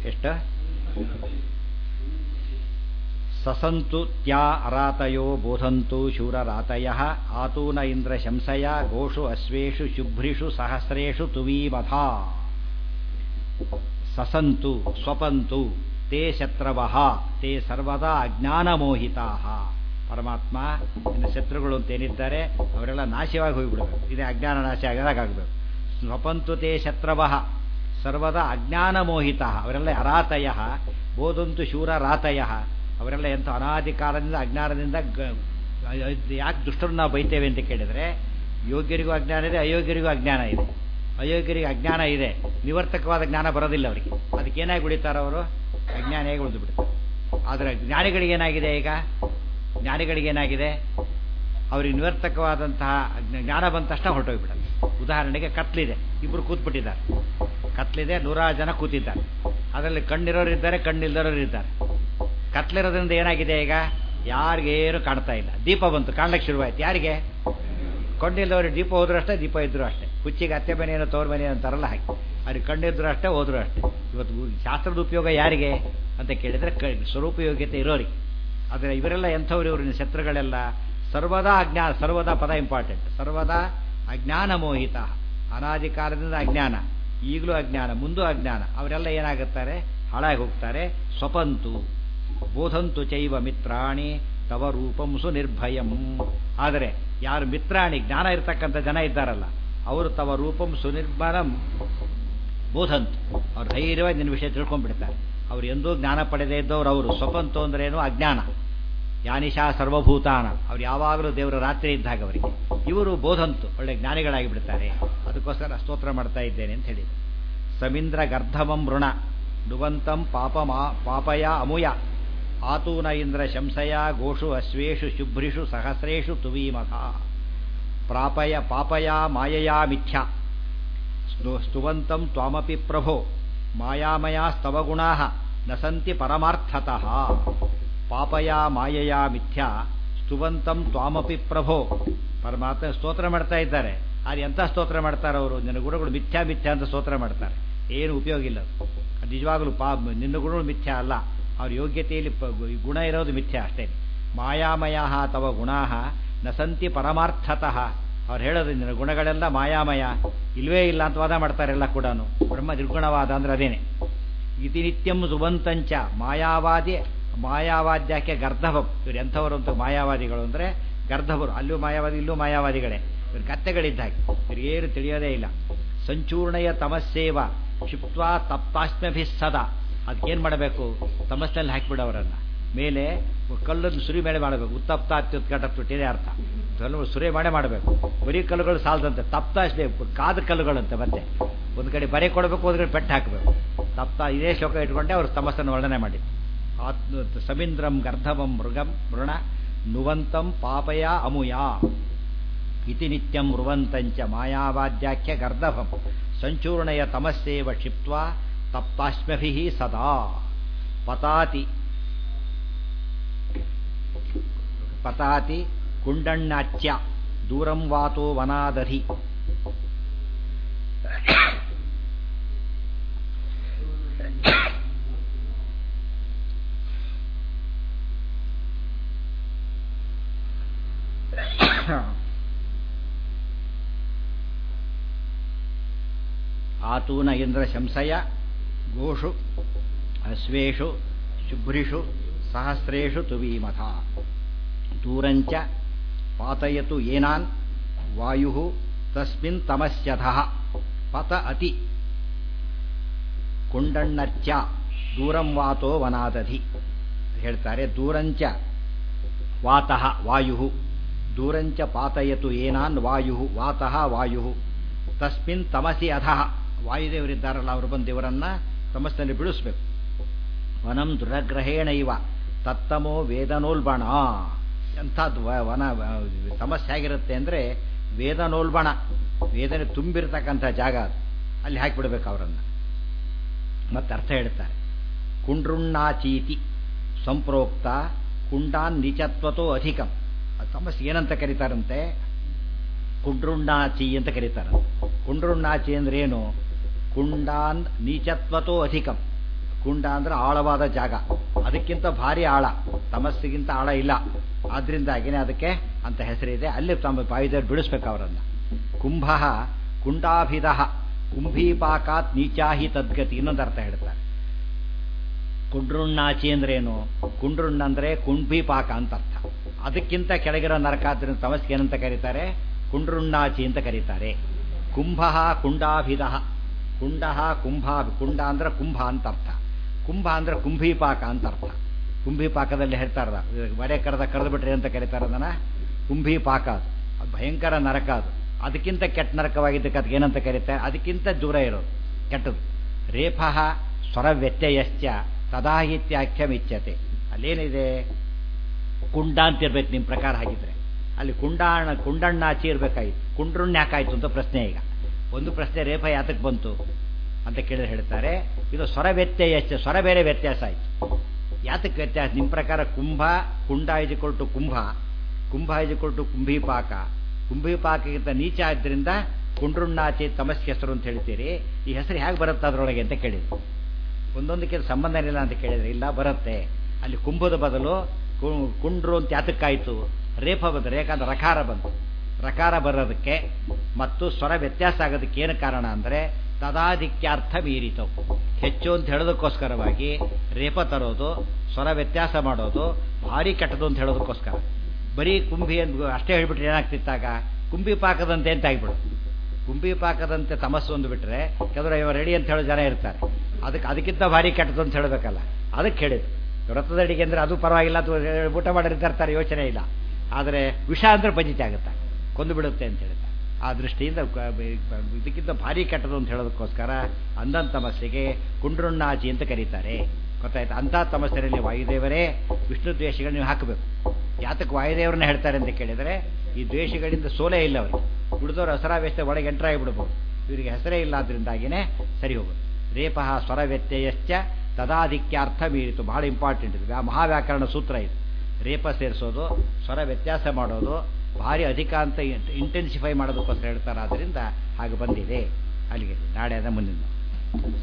ಎಷ್ಟು ಸಸಂತು ತ್ಯಾ ಅರಾತಯೋ ಬೋಧಂತು ಶೂರರಾತಯ ಆತೂನ ಇಂದ್ರ ಶಂಸಯ ಗೋಷು ಅಶ್ವೇಷು ಶುಭ್ರಿಷು ಸಹಸ್ರೇಷು ತುವೀಮಥಾ ಸಸಂತು ಸ್ವಪಂತು ತೇ ಶತ್ರವಃ ತೇ ಸರ್ವದಾ ಅಜ್ಞಾನಮೋಹಿತಾ ಪರಮಾತ್ಮ ನಿನ್ನ ಶತ್ರುಗಳು ಅಂತ ಏನಿದ್ದಾರೆ ಅವರೆಲ್ಲ ನಾಶವಾಗಿ ಹೋಗಿಬಿಡಬೇಕು ಇದೇ ಅಜ್ಞಾನ ನಾಶ ಆಗದಾಗಬೇಕು ಸ್ವಪಂತು ತೇ ಶತ್ರವಃ ಸರ್ವದಾ ಅಜ್ಞಾನಮೋಹಿತ ಅವರೆಲ್ಲ ಅರಾತಯ ಬೋಧಂತು ಶೂರ ರಾತಯ ಅವರೆಲ್ಲ ಎಂಥ ಅನಾದಿ ಕಾಲದಿಂದ ಅಜ್ಞಾನದಿಂದ ಯಾಕೆ ದುಷ್ಟರನ್ನ ನಾವು ಬೈತೇವೆ ಅಂತ ಕೇಳಿದರೆ ಯೋಗ್ಯರಿಗೂ ಅಜ್ಞಾನ ಇದೆ ಅಯೋಗ್ಯರಿಗೂ ಅಜ್ಞಾನ ಇದೆ ಅಯೋಗ್ಯರಿಗೆ ಅಜ್ಞಾನ ಇದೆ ನಿವರ್ತಕವಾದ ಜ್ಞಾನ ಬರೋದಿಲ್ಲ ಅವರಿಗೆ ಅದಕ್ಕೆ ಏನಾಗಿ ಉಳಿತಾರೆ ಅವರು ಅಜ್ಞಾನಿಯಾಗಿ ಉಳಿದು ಬಿಡ್ತಾರೆ ಆದರೆ ಜ್ಞಾನಿಗಳಿಗೇನಾಗಿದೆ ಈಗ ಜ್ಞಾನಿಗಳಿಗೇನಾಗಿದೆ ಅವ್ರಿಗೆ ನಿವರ್ತಕವಾದಂತಹ ಜ್ಞಾನ ಬಂದ ತಕ್ಷಣ ಹೊರಟೋಗ್ಬಿಡಲ್ಲ ಉದಾಹರಣೆಗೆ ಕತ್ಲಿದೆ ಇಬ್ಬರು ಕೂತ್ಬಿಟ್ಟಿದ್ದಾರೆ ಕತ್ಲಿದೆ ನೂರಾರು ಜನ ಕೂತಿದ್ದಾರೆ ಅದರಲ್ಲಿ ಕಣ್ಣಿರೋರು ಇದ್ದಾರೆ ಕಣ್ಣಿಲ್ದರೋರು ಇದ್ದಾರೆ ಕತ್ಲಿರೋದ್ರಿಂದ ಏನಾಗಿದೆ ಈಗ ಯಾರಿಗೇನು ಕಾಣ್ತಾ ಇಲ್ಲ ದೀಪ ಬಂತು ಕಾಣ್ಲಿಕ್ಕೆ ಶುರುವಾಯ್ತು ಯಾರಿಗೆ ಕೊಂಡಿಲ್ದವ್ರಿಗೆ ದೀಪ ಹೋದ್ರು ಅಷ್ಟೇ ದೀಪ ಇದ್ರು ಅಷ್ಟೇ ಹುಚ್ಚಿಗೆ ಅತ್ತೆ ಮನೆ ಏನೋ ತೋರ್ ಮನೆ ಅಂತಾರಲ್ಲ ಹಾಗೆ ಅವ್ರಿಗೆ ಕಣ್ಣಿದ್ರು ಅಷ್ಟೇ ಹೋದ್ರು ಅಷ್ಟೇ ಇವತ್ತು ಶಾಸ್ತ್ರದ ಉಪಯೋಗ ಯಾರಿಗೆ ಅಂತ ಕೇಳಿದರೆ ಕ ಸ್ವರೂಪಯೋಗ್ಯತೆ ಇರೋರಿಗೆ ಆದರೆ ಇವರೆಲ್ಲ ಎಂಥವ್ರು ಇವ್ರ ಶತ್ರುಗಳೆಲ್ಲ ಸರ್ವದಾ ಅಜ್ಞಾನ ಸರ್ವದಾ ಪದ ಇಂಪಾರ್ಟೆಂಟ್ ಸರ್ವದಾ ಅಜ್ಞಾನ ಮೋಹಿತ ಅನಾದಿ ಕಾಲದಿಂದ ಅಜ್ಞಾನ ಈಗಲೂ ಅಜ್ಞಾನ ಮುಂದೂ ಅಜ್ಞಾನ ಅವರೆಲ್ಲ ಏನಾಗುತ್ತಾರೆ ಹಾಳಾಗಿ ಹೋಗ್ತಾರೆ ಸ್ವಪಂತು ಬೋಧಂತು ಚೈವ ಮಿತ್ರಾಣಿ ತವ ರೂಪಂ ಸುನಿರ್ಭಯಂ ಆದರೆ ಯಾರು ಮಿತ್ರಾಣಿ ಜ್ಞಾನ ಇರ್ತಕ್ಕಂಥ ಜನ ಇದ್ದಾರಲ್ಲ ಅವರು ತವ ರೂಪಂ ಸುನಿರ್ಭರಂ ಬೋಧಂತು ಅವ್ರು ಧೈರ್ಯವಾಗಿ ನಿನ್ನ ವಿಷಯ ತಿಳ್ಕೊಂಡ್ಬಿಡ್ತಾರೆ ಅವ್ರು ಎಂದೂ ಜ್ಞಾನ ಪಡೆದೇ ಇದ್ದವ್ರು ಅವರು ಸ್ವಪಂತು ಅಂದ್ರೇನು ಅಜ್ಞಾನ ಯಾನಿಶಾ ಸರ್ವಭೂತಾನ ಅವ್ರು ಯಾವಾಗಲೂ ದೇವರ ರಾತ್ರಿ ಇದ್ದಾಗ ಅವರಿಗೆ ಇವರು ಬೋಧಂತು ಒಳ್ಳೆ ಜ್ಞಾನಿಗಳಾಗಿ ಬಿಡ್ತಾರೆ ಅದಕ್ಕೋಸ್ಕರ ಸ್ತೋತ್ರ ಮಾಡ್ತಾ ಇದ್ದೇನೆ ಅಂತ ಹೇಳಿದ್ರು ಸಮೀಂದ್ರ ಗರ್ಧಮಂ ಋಣ ಡುವಂತಂ ಪಾಪ ಮಾ ಪಾಪಯ ಅಮುಯ ಆತೂನ ಇಂದ್ರ ಶಂಸಯ ಗೋಷು ಅಶ್ವೇಷು ಶುಭ್ರಿಷು ಸಹಸ್ರೇಷು ತುವೀಮಖ ಪ್ರಾಪಯ ಪಾಪಯ ಮಾಯಯಾ ಮಿಥ್ಯಾ ಸ್ತುವಂತಂ ತ್ವಾಮಪಿ ಪ್ರಭೋ ಮಾಯಾಮಯಾ ಸ್ತವಗುಣಾ ನ ಸಂತಿ ಪರಮಾರ್ಥತಃ ಪಾಪಯ ಮಾಯಯಾ ಮಿಥ್ಯಾ ಸ್ತುವಂತಂ ತ್ವಾಮಪಿ ಪ್ರಭೋ ಪರಮಾತ್ಮ ಸ್ತೋತ್ರ ಮಾಡ್ತಾ ಇದ್ದಾರೆ ಅದು ಎಂಥ ಸ್ತೋತ್ರ ಮಾಡ್ತಾರೆ ಅವರು ನಿನ್ನ ಗುಣಗಳು ಮಿಥ್ಯಾ ಮಿಥ್ಯಾ ಅಂತ ಸ್ತೋತ್ರ ಮಾಡ್ತಾರೆ ಏನು ಉಪಯೋಗ ಇಲ್ಲ ಅದು ನಿಜವಾಗಲೂ ಪಾ ನಿನ್ನ ಗುಣಗಳು ಮಿಥ್ಯಾ ಅಲ್ಲ ಅವ್ರ ಯೋಗ್ಯತೆಯಲ್ಲಿ ಗುಣ ಇರೋದು ಮಿಥ್ಯಾ ಅಷ್ಟೇ ಮಾಯಾಮಯ ತವ ಗುಣಾ ನ ಸಂತಿ ಪರಮಾರ್ಥತಃ ಅವ್ರು ಹೇಳೋದು ನಿನ್ನ ಗುಣಗಳೆಲ್ಲ ಮಾಯಾಮಯ ಇಲ್ವೇ ಇಲ್ಲ ಅಂತ ವಾದ ಮಾಡ್ತಾರೆಲ್ಲ ಕೂಡ ಬ್ರಹ್ಮ ನಿರ್ಗುಣವಾದ ಅಂದ್ರೆ ಅದೇನೆ ಇತಿ ನಿತ್ಯಂ ಸುಬಂತಂಚ ಮಾಯಾವಾದಿ ಮಾಯಾವಾದ್ಯಕ್ಕೆ ಗರ್ಧಭಂ ಇವ್ರು ಎಂಥವರು ಅಂತ ಮಾಯಾವಾದಿಗಳು ಅಂದರೆ ಗರ್ಧವರು ಅಲ್ಲೂ ಮಾಯಾವಾದಿ ಇಲ್ಲೂ ಮಾಯಾವಾದಿಗಳೇ ಇವ್ರ ಕತ್ತೆಗಳಿದ್ದ ಹಾಗೆ ಇವ್ರಿಗೇನು ತಿಳಿಯೋದೇ ಇಲ್ಲ ಸಂಚೂರ್ಣಯ ತಮಸ್ಸೇವ ಕ್ಷಿಪ್ವಾ ತಪ್ತಾಶ್ಮಭಿ ಸದಾ ಅದಕ್ಕೇನು ಮಾಡಬೇಕು ತಮಸ್ನಲ್ಲಿ ಹಾಕಿಬಿಡೋರನ್ನ ಮೇಲೆ ಕಲ್ಲನ್ನು ಸುರಿ ಮೇಲೆ ಮಾಡಬೇಕು ಉತ್ತಪ್ತ ಅತ್ಯುತ್ಕಟಪ್ಪಿಟ್ಟಿದೆ ಅರ್ಥ ಕಲ್ಲು ಸುರಿ ಮಾಡೇ ಮಾಡಬೇಕು ಬರೀ ಕಲ್ಲುಗಳು ಸಾಲದಂತೆ ತಪ್ತ ಅಷ್ಟಬೇಕು ಕಾದ ಕಲ್ಲುಗಳಂತೆ ಮತ್ತೆ ಒಂದು ಕಡೆ ಬರೆ ಕೊಡಬೇಕು ಒಂದು ಕಡೆ ಪೆಟ್ಟು ಹಾಕಬೇಕು ತಪ್ತ ಇದೇ ಶ್ಲೋಕ ಇಟ್ಕೊಂಡೆ ಅವರು ತಮಸ್ಸನ್ನು ವರ್ಣನೆ ಮಾಡಿ ಆತ್ಮ ಸಮೀಂದ್ರಂ ಗರ್ಧವಂ ಮೃಗಂ ಮೃಣ ನುವಂತಂ ಪಾಪಯ ಅಮುಯ ಇತಿ ನಿತ್ಯಂ ರುವಂತಂಚ ಮಾಯಾವಾದ್ಯಾಖ್ಯ ಗರ್ಧಭಂ ಸಂಚೂರ್ಣಯ ತಮಸ್ಸೇವ ಕ್ಷಿಪ್ವಾ ತಪ್ತಾಶ್ಮಭಿ ಸದಾ ಪತಾತಿ ಪತಾತಿ ಕುಂಡಣ್ಣಾಚ್ಯ ದೂರಂ ವಾತೋ ವನಾದಧಿ ಆತೂನ ಇಂದ್ರ ಶಂಸಯ ಗೋಷು ಅಶ್ವೇಷು ಶುಭ್ರಿಷು ಸಹಸ್ರೇಷು ತುವೀಮಥ ದೂರಂಚ ಪಾತಯತು ಏನಾನ್ ವಾಯು ತಸ್ಮಿನ್ ತಮಸ್ಯಧಃ ಪತ ಅತಿ ಕುಂಡಣ್ಣಚ್ಚ ದೂರಂ ವಾತೋ ವನಾದಧಿ ಹೇಳ್ತಾರೆ ದೂರಂಚ ವಾತಃ ವಾಯು ದೂರಂಚ ಪಾತಯತು ಏನಾನ್ ವಾಯು ವಾತಃ ವಾಯು ತಸ್ಮಿನ್ ತಮಸಿ ಅಧಃ ವಾಯುದೇವರಿದ್ದಾರಲ್ಲ ಅವರು ಬಂದು ಇವರನ್ನ ತಮಸ್ನಲ್ಲಿ ಬಿಡಿಸ್ಬೇಕು ವನಂ ದುರಗ್ರಹೇಣ ಇವ ತತ್ತಮೋ ವೇದನೋಲ್ಬಣ ಎಂಥದ್ದು ವನ ಸಮಸ್ಯೆ ಆಗಿರುತ್ತೆ ಅಂದರೆ ವೇದನೋಲ್ಬಣ ವೇದನೆ ತುಂಬಿರ್ತಕ್ಕಂಥ ಜಾಗ ಅದು ಅಲ್ಲಿ ಹಾಕಿಬಿಡ್ಬೇಕು ಅವರನ್ನು ಮತ್ತೆ ಅರ್ಥ ಹೇಳ್ತಾರೆ ಕುಂಡ್ರುಣ್ಣಾಚೀತಿ ಸಂಪ್ರೋಕ್ತ ಕುಂಡಾನ್ ನಿಚತ್ವತೋ ಅಧಿಕಂ ಅದು ಸಮಸ್ಯೆ ಏನಂತ ಕರೀತಾರಂತೆ ಕುಂಡ್ರುಣ್ಣಾಚಿ ಅಂತ ಕರೀತಾರಂತೆ ಕುಂಡ್ರುಣ್ಣಾಚಿ ಅಂದ್ರೆ ಏನು ಕುಂಡಾನ್ ನೀಚತ್ವತೋ ಅಧಿಕಂ ಕುಂಡ ಅಂದ್ರೆ ಆಳವಾದ ಜಾಗ ಅದಕ್ಕಿಂತ ಭಾರಿ ಆಳ ತಮಸ್ಸಿಗಿಂತ ಆಳ ಇಲ್ಲ ಆದ್ರಿಂದಾಗಿನೇ ಅದಕ್ಕೆ ಅಂತ ಹೆಸರಿದೆ ಅಲ್ಲಿ ತಮ್ಮ ಬಾಯಿದೇವ್ರು ಬಿಡಿಸ್ಬೇಕು ಅವರನ್ನು ಕುಂಭ ಕುಂಡಾಭಿದ ಕುಂಭೀಪಾಕಾತ್ ನೀಚಾಹಿ ತದ್ಗತಿ ಇನ್ನೊಂದು ಅರ್ಥ ಹೇಳ್ತಾರೆ ಕುಂಡ್ರುಣ್ಣಾಚಿ ಅಂದ್ರೆ ಏನು ಕುಂಡ್ರುಣ್ಣ ಅಂದ್ರೆ ಕುಂಭೀಪಾಕ ಅಂತ ಅರ್ಥ ಅದಕ್ಕಿಂತ ಕೆಳಗಿರೋ ನರಕ ಆದ್ರಿಂದ ತಮಸ್ಗೆ ಏನಂತ ಕರೀತಾರೆ ಕುಂಡ್ರುಣ್ಣಾಚಿ ಅಂತ ಕರೀತಾರೆ ಕುಂಭ ಕುಂಡಾಭಿದ ಕುಂಡ ಕುಂಭ ಕುಂಡ ಅಂದ್ರೆ ಕುಂಭ ಅಂತ ಅರ್ಥ ಕುಂಭ ಅಂದ್ರೆ ಕುಂಭೀಪಾಕ ಅಂತ ಅರ್ಥ ಕುಂಭೀಪಾಕದಲ್ಲಿ ಹೇಳ್ತಾರಲ್ಲ ಬಡೆ ಕರೆದ ಕರೆದು ಬಿಟ್ರೆ ಅಂತ ಕರೀತಾರೆ ಅದನ್ನ ಕುಂಭೀಪಾಕ ಅದು ಅದು ಭಯಂಕರ ನರಕ ಅದು ಅದಕ್ಕಿಂತ ಕೆಟ್ಟ ನರಕವಾಗಿದ್ದಕ್ಕೆ ಅದಕ್ಕೆ ಏನಂತ ಕರೀತಾರೆ ಅದಕ್ಕಿಂತ ದೂರ ಇರೋದು ಕೆಟ್ಟದು ರೇಫ ಸ್ವರ ವ್ಯತ್ಯಯಶ್ಚ ತದಾಹಿತ್ಯಾಖ್ಯಮಿಚ್ಯತೆ ಅಲ್ಲೇನಿದೆ ಕುಂಡ ಅಂತ ಇರ್ಬೇಕು ನಿಮ್ಮ ಪ್ರಕಾರ ಹಾಗಿದ್ರೆ ಅಲ್ಲಿ ಕುಂಡಾಣ ಕುಂಡಣ್ಣಾಚಿ ಇರಬೇಕಾಗಿತ್ತು ಕುಂಡ್ರುಣ್ಣ ಯಾಕಾಯ್ತು ಅಂತ ಪ್ರಶ್ನೆ ಈಗ ಒಂದು ಪ್ರಶ್ನೆ ರೇಫ ಯಾತಕ್ಕೆ ಬಂತು ಅಂತ ಕೇಳಿದ್ರೆ ಹೇಳ್ತಾರೆ ಇದು ಸ್ವರ ವ್ಯತ್ಯಯಶ್ಚ ಸ್ವರ ಬೇರೆ ವ್ಯತ್ಯಾಸ ಆಯಿತು ಯಾತಕ್ಕೆ ವ್ಯತ್ಯಾಸ ನಿಮ್ಮ ಪ್ರಕಾರ ಕುಂಭ ಕುಂಡ ಇಜಿಕೊಳ್ಟು ಕುಂಭ ಕುಂಭ ಇಜಿಕೊಳ್ಟು ಕುಂಭೀಪಾಕ ಕುಂಭೀಪಾಕಕ್ಕಿಂತ ನೀಚ ಆದ್ದರಿಂದ ಕುಂಡ್ರುಣ್ಣಾಚಿ ತಮಸ್ಗೆ ಹೆಸರು ಅಂತ ಹೇಳ್ತೀರಿ ಈ ಹೆಸರು ಹೇಗೆ ಬರುತ್ತೆ ಅದರೊಳಗೆ ಅಂತ ಕೇಳಿದ್ರು ಒಂದೊಂದಕ್ಕೆ ಸಂಬಂಧ ಇಲ್ಲ ಅಂತ ಕೇಳಿದ್ರೆ ಇಲ್ಲ ಬರುತ್ತೆ ಅಲ್ಲಿ ಕುಂಭದ ಬದಲು ಕು- ಕುಂಡ್ರು ಅಂತ ಯಾತಕ್ಕಾಯಿತು ರೇಫ ಬಂತು ಯಾಕಂದ್ರೆ ರಕಾರ ಬಂತು ರಕಾರ ಬರೋದಕ್ಕೆ ಮತ್ತು ಸ್ವರ ವ್ಯತ್ಯಾಸ ಆಗೋದಕ್ಕೆ ಏನು ಕಾರಣ ಅಂದರೆ ತದಾಧಿಕ್ಯಾರ್ಥ ಮೀರಿತವು ಹೆಚ್ಚು ಅಂತ ಹೇಳೋದಕ್ಕೋಸ್ಕರವಾಗಿ ರೇಪ ತರೋದು ಸ್ವರ ವ್ಯತ್ಯಾಸ ಮಾಡೋದು ಭಾರಿ ಕೆಟ್ಟದು ಅಂತ ಹೇಳೋದಕ್ಕೋಸ್ಕರ ಬರೀ ಕುಂಭಿ ಅಂತ ಅಷ್ಟೇ ಹೇಳ್ಬಿಟ್ರೆ ಏನಾಗ್ತಿತ್ತಾಗ ಕುಂಭಿ ಪಾಕದಂತೆ ಅಂತ ಆಗ್ಬಿಡು ಕುಂಭಿ ಪಾಕದಂತೆ ತಮಸ್ಸು ಒಂದು ಬಿಟ್ರೆ ಕೆಲವರು ಇವ ರೆಡಿ ಅಂತ ಹೇಳೋ ಜನ ಇರ್ತಾರೆ ಅದಕ್ಕೆ ಅದಕ್ಕಿಂತ ಭಾರಿ ಕೆಟ್ಟದು ಅಂತ ಹೇಳಬೇಕಲ್ಲ ಅದಕ್ಕೆ ಹೇಳಿದ್ರು ವ್ರತದ ಅಡಿಗೆ ಅಂದ್ರೆ ಅದು ಪರವಾಗಿಲ್ಲ ಅಥವಾ ಊಟ ಮಾಡಿರ್ತಾರೆ ಯೋಚನೆ ಇಲ್ಲ ಆದರೆ ವಿಷ ಅಂದ್ರೆ ಪಂಜಿತ ಆಗುತ್ತೆ ಕೊಂದು ಬಿಡುತ್ತೆ ಅಂತ ಹೇಳ್ತಾರೆ ಆ ದೃಷ್ಟಿಯಿಂದ ಕ- ಬ- ಇದಕ್ಕಿಂತ ಭಾರಿ ಕೆಟ್ಟದು ಅಂತ ಹೇಳೋದಕ್ಕೋಸ್ಕರ ಅಂಧನ್ ತಮಸ್ಸೆಗೆ ಕುಂಡ್ರುಣ್ಣಾಚಿ ಅಂತ ಕರೀತಾರೆ ಗೊತ್ತಾಯ್ತು ಅಂಥ ತಮಸ್ಸೆಯಲ್ಲಿ ವಾಯುದೇವರೇ ವಿಷ್ಣು ದ್ವೇಷಗಳು ನೀವು ಹಾಕಬೇಕು ಯಾತಕ್ಕೆ ವಾಯುದೇವರನ್ನ ಹೇಳ್ತಾರೆ ಅಂತ ಕೇಳಿದರೆ ಈ ದ್ವೇಷಗಳಿಂದ ಸೋಲೇ ಇಲ್ಲ ಅವರಿಗೆ ಉಳಿದವರು ಹಸರಾವೇಶ ಒಳಗೆ ಎಂಟ್ರಾಗಿ ಬಿಡ್ಬೋದು ಇವರಿಗೆ ಹೆಸರೇ ಇಲ್ಲ ಆದ್ರಿಂದಾಗಿನೇ ಸರಿ ಹೋಗೋದು ರೇಪಃ ಸ್ವರ ವ್ಯತ್ಯಯಶ್ಚ ತದಾಧಿಕ್ಯಾರ್ಥ ಮೀರಿತು ಬಹಳ ಇಂಪಾರ್ಟೆಂಟ್ ಇದು ವ್ಯಾ- ಮಹಾವ್ಯಾಕರಣ ಸೂತ್ರ ಇದು ರೇಪ ಸೇರಿಸೋದು ಸ್ವರ ವ್ಯತ್ಯಾಸ ಮಾಡೋದು ಭಾರಿ ಅಧಿಕ ಅಂತ ಇಂಟೆನ್ಸಿಫೈ ಮಾಡೋದಕ್ಕೋಸ್ಕರ ಹೇಳ್ತಾರೆ ಆದ್ದರಿಂದ ಹಾಗೆ ಬಂದಿದೆ ಅಲ್ಲಿಗೆ ನಾಳೆ ಅದ ಮುಂದಿನ